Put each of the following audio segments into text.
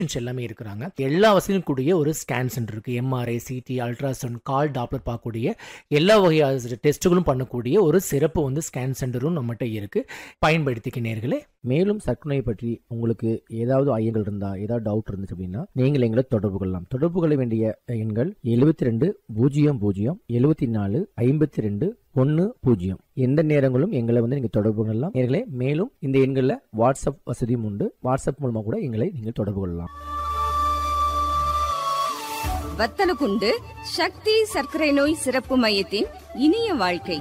எல்லாமே இருக்கிறாங்க எல்லா வசதியும் கூடிய ஒரு ஸ்கேன் சென்டர் இருக்குது எம்ஆர்ஐ சிடி அல்ட்ராசவுண்ட் கால் டாப்லர் பார்க்கக்கூடிய எல்லா வகையான டெஸ்ட்டுகளும் பண்ணக்கூடிய ஒரு சிறப்பு வந்து ஸ்கேன் சென்டரும் நம்மகிட்ட இருக்குது பயன்படுத்திக்க நேர்களே மேலும் சர்க்கரை பற்றி உங்களுக்கு ஏதாவது ஐயங்கள் இருந்தால் ஏதாவது டவுட் இருந்துச்சு அப்படின்னா நீங்கள் எங்களை தொடர்பு கொள்ளலாம் தொடர்பு கொள்ள வேண்டிய எண்கள் எழுபத்தி ரெண்டு பூஜ்ஜியம் பூஜ்ஜியம் எழுபத்தி நாலு ஐம்பத்தி ரெண்டு ஒன்று பூஜ்ஜியம் எந்த நேரங்களும் எங்களை வந்து நீங்கள் தொடர்பு கொள்ளலாம் நேர்களே மேலும் இந்த எண்களில் வாட்ஸ்அப் வசதியும் உண்டு வாட்ஸ்அப் மூலமாக கூட எங்களை நீங்கள் தொடர்பு கொள்ளலாம் வத்தலகுண்டு சக்தி சர்க்கரை நோய் சிறப்பு மையத்தின் இனிய வாழ்க்கை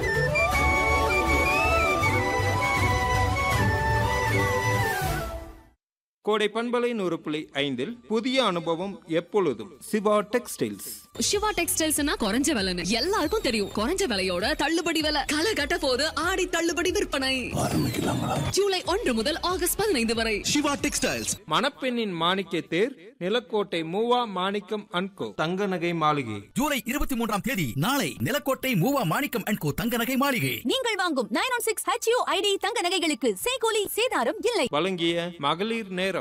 கோடை பண்பலை நூறு புள்ளி ஐந்தில் புதிய அனுபவம் எப்பொழுதும் சிவா டெக்ஸ்டைல்ஸ் சிவா டெக்ஸ்டைல்ஸ்னா குறைஞ்ச விலைன்னு எல்லாருக்கும் தெரியும் குறைஞ்ச விலையோட தள்ளுபடி விலை களை கட்ட போது ஆடி தள்ளுபடி விற்பனை ஜூலை ஒன்று முதல் ஆகஸ்ட் பதினைந்து வரை சிவா டெக்ஸ்டைல்ஸ் மணப்பெண்ணின் மாணிக்க தேர் நிலக்கோட்டை மூவா மாணிக்கம் அன்கோ தங்க நகை மாளிகை ஜூலை இருபத்தி மூன்றாம் தேதி நாளை நிலக்கோட்டை மூவா மாணிக்கம் அண்ட் கோ தங்க நகை மாளிகை நீங்கள் வாங்கும் nine one six HU ID தங்க நகைகளுக்கு சேகோலி சேதாரம் இல்லை வழங்கிய மகளிர் நேரம்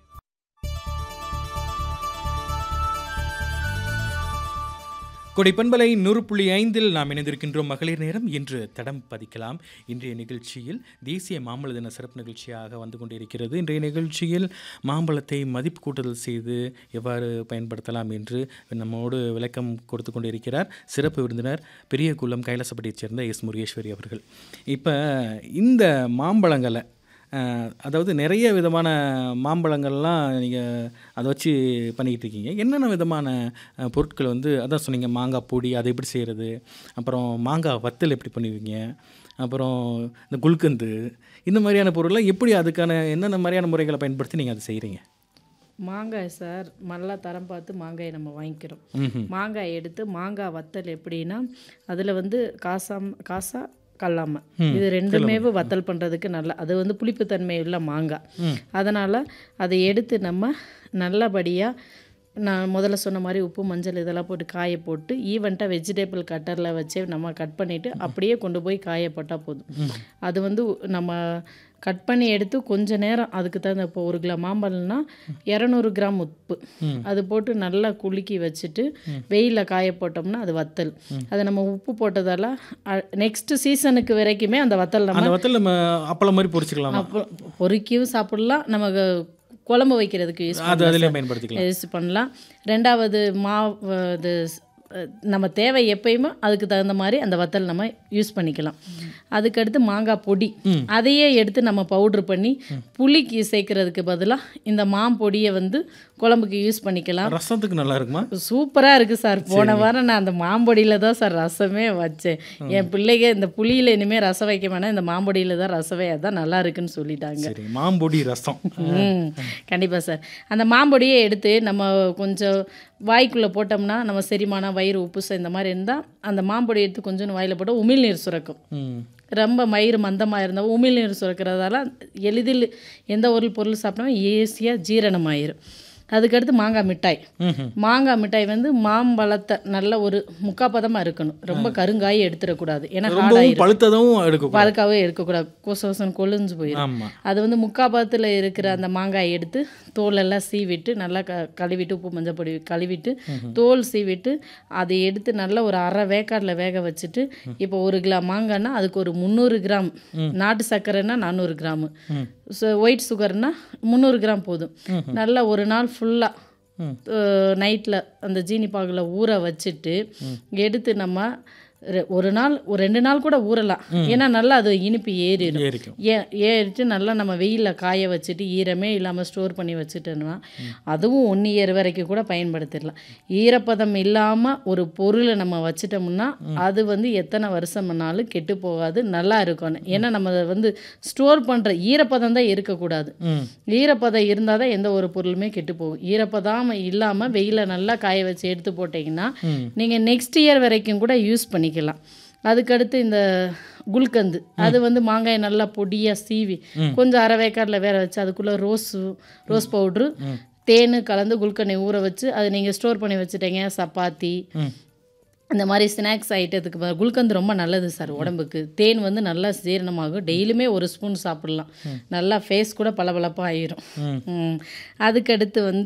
கொடைப்பண்பலை நூறு புள்ளி ஐந்தில் நாம் இணைந்திருக்கின்றோம் மகளிர் நேரம் இன்று தடம் பதிக்கலாம் இன்றைய நிகழ்ச்சியில் தேசிய மாம்பழ தின சிறப்பு நிகழ்ச்சியாக வந்து கொண்டிருக்கிறது இன்றைய நிகழ்ச்சியில் மாம்பழத்தை மதிப்பு கூட்டுதல் செய்து எவ்வாறு பயன்படுத்தலாம் என்று நம்மோடு விளக்கம் கொடுத்து கொண்டிருக்கிறார் சிறப்பு விருந்தினர் பெரிய குளம் கைலாசப்பட்டியைச் சேர்ந்த எஸ் முருகேஸ்வரி அவர்கள் இப்போ இந்த மாம்பழங்களை அஹ், அதாவது நிறைய விதமான மாம்பழங்கள்லாம் நீங்கள் அதை வச்சு பண்ணிக்கிட்டு இருக்கீங்க என்னென்ன விதமான அஹ், பொருட்கள் வந்து அதான் சொன்னீங்க மாங்காய் பொடி அதை எப்படி செய்கிறது அப்புறம் மாங்காய் வத்தல் எப்படி பண்ணுவீங்க அப்புறம் இந்த குல்கந்து இந்த மாதிரியான பொருள்லாம் எப்படி அதுக்கான என்னென்ன மாதிரியான முறைகளை பயன்படுத்தி நீங்கள் அதை செய்கிறீங்க மாங்காய் சார் நல்லா தரம் பார்த்து மாங்காயை நம்ம வாங்கிக்கிறோம் மாங்காய் எடுத்து மாங்காய் வத்தல் எப்படின்னா அதில் வந்து காசாம் காசா கல்லாம இது ரெண்டுமே வத்தல் பண்ணுறதுக்கு நல்லா அது வந்து புளிப்புத்தன்மை உள்ள மாங்காய் அதனால் அதை எடுத்து நம்ம நல்லபடியாக நான் முதல்ல சொன்ன மாதிரி உப்பு மஞ்சள் இதெல்லாம் போட்டு காய போட்டு ஈவெண்ட்டாக வெஜிடபிள் கட்டரில் வச்சே நம்ம கட் பண்ணிவிட்டு அப்படியே கொண்டு போய் காய போட்டால் போதும் அது வந்து நம்ம கட் பண்ணி எடுத்து கொஞ்ச நேரம் அதுக்கு தகுந்த இப்போ ஒரு கிலோ மாம்பழம்னா இரநூறு கிராம் உப்பு அது போட்டு நல்லா குலுக்கி வச்சுட்டு வெயிலில் காய போட்டோம்னா அது வத்தல் அது நம்ம உப்பு போட்டதால நெக்ஸ்ட் சீசனுக்கு வரைக்குமே அந்த வத்தல் நம்ம அந்த வத்தல் நம்ம அப்பளம் மாதிரி பொரிச்சுக்கலாம் அப்புறம் பொறுக்கியும் சாப்பிடலாம் நமக்கு குழம்பு வைக்கிறதுக்கு யூஸ் அது அதிலே பயன்படுத்திக்கலாம் யூஸ் பண்ணலாம் ரெண்டாவது மாவு இது அஹ், நம்ம தேவை எப்பயுமே அதுக்கு தகுந்த மாதிரி அந்த வத்தல் நம்ம யூஸ் பண்ணிக்கலாம் அதுக்கடுத்து மாங்காய் பொடி அதையே எடுத்து நம்ம பவுட்ரு பண்ணி புளிக்கு சேர்க்கறதுக்கு பதிலாக இந்த மாம்பொடியை வந்து குழம்புக்கு யூஸ் பண்ணிக்கலாம் ரசத்துக்கு நல்லா இருக்குமா சூப்பராக இருக்குது சார் போன வாரம் நான் அந்த மாம்பொடியில் தான் சார் ரசமே வச்சேன் என் பிள்ளைங்க இந்த புளியில் இனிமேல் ரசம் வைக்க வேணாம் இந்த மாம்பொடியில் தான் ரசமே அதான் நல்லா இருக்குன்னு சொல்லிட்டாங்க சரி மாம்பொடி ரசம் ம் கண்டிப்பாக சார் அந்த மாம்பொடியை எடுத்து நம்ம கொஞ்சம் வாய்க்குள்ளே போட்டோம்னா நம்ம செரிமானம் வயிறு உப்புசம் இந்த மாதிரி இருந்தால் அந்த மாம்பொடி எடுத்து கொஞ்சம் வாயில் போட்டால் உமிழ்நீர் சுரக்கும் ம் ரொம்ப மயிறு மந்தமாக இருந்தால் உமிழ்நீர் சுரக்கிறதால எளிதில் எந்த ஒரு பொருள் சாப்பிட்டாலும் ஈஸியாக ஜீரணமாயிரும் அதுக்கடுத்து மாங்காய் மிட்டாய் மாங்காய் மிட்டாய் வந்து மாம்பழத்தை நல்ல ஒரு முக்காப்பதமாக இருக்கணும் ரொம்ப கருங்காயை எடுத்துடக்கூடாது ஏன்னா ரொம்பவும் ஹார்டாயிரும் பழுத்ததும் எடுக்கக்கூடாது பழுக்காவே இருக்கக்கூடாது கொச கொசன்னு கொழுஞ்சு போயிடும் ஆமா அது வந்து முக்காபாத்தில் இருக்கிற அந்த மாங்காயை எடுத்து தோலெல்லாம் சீவிட்டு நல்லா க கழுவிட்டு உப்பு மஞ்சள் பொடி கழுவிட்டு தோல் சீவிட்டு அதை எடுத்து நல்லா ஒரு அரை வேக்காடில் வேக வச்சுட்டு இப்போ ஒரு கிலோ மாங்காய்னா அதுக்கு ஒரு முந்நூறு கிராம் நாட்டு சர்க்கரைன்னா நானூறு கிராமு ஒயிட் சுகர்னா முந்நூறு கிராம் போதும் நல்லா ஒரு நாள் ஃபுல்லாக நைட்டில் அந்த ஜீனி பாகில் ஊற வச்சுட்டு எடுத்து நம்ம ரெ- ஒரு நாள் ஒரு ரெண்டு நாள் கூட ஊறலாம் ஏன்னா நல்லா அது இனிப்பு ஏறிடும் ஏறிக்கும் ஏ ஏறிட்டு நல்லா நம்ம வெயிலில் காய வச்சுட்டு ஈரமே இல்லாமல் ஸ்டோர் பண்ணி வச்சுட்டோம்னா அதுவும் ஒன் இயர் வரைக்கும் கூட பயன்படுத்திடலாம் ஈரப்பதம் இல்லாமல் ஒரு பொருளை நம்ம வச்சிட்டோம்னா அது வந்து எத்தனை வருஷம்னாலும் கெட்டு போகாது நல்லா இருக்கணும் ஏன்னா நம்ம அதை வந்து ஸ்டோர் பண்ணுற ஈரப்பதம் தான் இருக்கக்கூடாது ஈரப்பதம் இருந்தால் தான் எந்த ஒரு பொருளுமே கெட்டு போகும் ஈரப்பதம் இல்லாமல் வெயில நல்லா காய வச்சு எடுத்து போட்டிங்கன்னா நீங்கள் நெக்ஸ்ட் இயர் வரைக்கும் கூட யூஸ் பண்ணிக்கலாம் அதுக்கடுத்து இந்த குல்கந்து அது வந்து மாங்காயை நல்லா பொடியாக சீவி கொஞ்சம் அரை வேக்காடில் வேற வச்சு அதுக்குள்ளே ரோஸு ரோஸ் பவுட்ரு தேன் கலந்து குல்கண்டை ஊற வச்சு அதை நீங்கள் ஸ்டோர் பண்ணி வச்சுட்டீங்க சப்பாத்தி இந்த மாதிரி ஸ்நாக்ஸ் ஐட்டத்துக்கு ப- குல்கந்த் ரொம்ப நல்லது சார் உடம்புக்கு தேன் வந்து நல்லா ஜீரணமாகும் டெய்லியுமே ஒரு ஸ்பூன் சாப்பிடலாம் நல்லா ஃபேஸ் கூட பளபளப்பாக ஆயிரும் ம். அதுக்கடுத்து வந்து